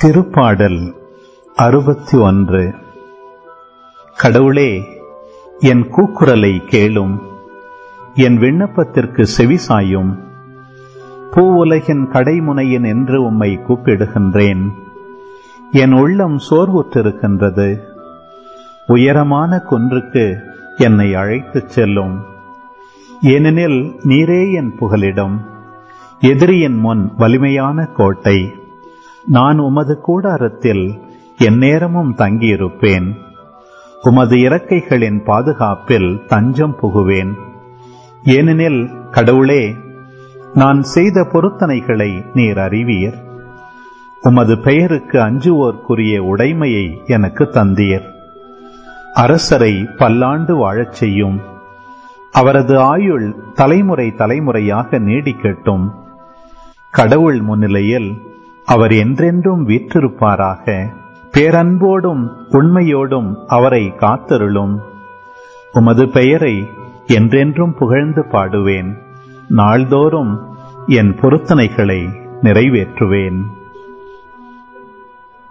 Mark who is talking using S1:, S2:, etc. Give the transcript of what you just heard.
S1: திருப்பாடல் அறுபத்தி ஒன்று கடவுளே என் கூக்குரலை கேளும் என் விண்ணப்பத்திற்கு செவிசாயும் பூவுலகின் கடைமுனையின் என்று உம்மை கூப்பிடுகின்றேன் என் உள்ளம் சோர்வுற்றிருக்கின்றது உயரமான குன்றுக்கு என்னை அழைத்துச் செல்லும் ஏனெனில் நீரே என் புகலிடம் எதிரியின் முன் வலிமையான கோட்டை நான் உமது கூடாரத்தில் எந்நேரமும் தங்கியிருப்பேன் உமது இறக்கைகளின் பாதுகாப்பில் தஞ்சம் புகுவேன் ஏனெனில் கடவுளே நான் செய்த பொருத்தனைகளை நீர் அறிவீர் உமது பெயருக்கு அஞ்சுவோர்க்குரிய உடைமையை எனக்கு தந்தீர் அரசரை பல்லாண்டு வாழச் செய்யும் அவரது ஆயுள் தலைமுறை தலைமுறையாக நீடிக்கட்டும் கடவுள் முன்னிலையில் அவர் என்றென்றும் வீற்றிருப்பாராக பேரன்போடும் உண்மையோடும் அவரை காத்தருளும் உமது பெயரை என்றென்றும் புகழ்ந்து பாடுவேன் நாள்தோறும் என் பொருத்தனைகளை நிறைவேற்றுவேன்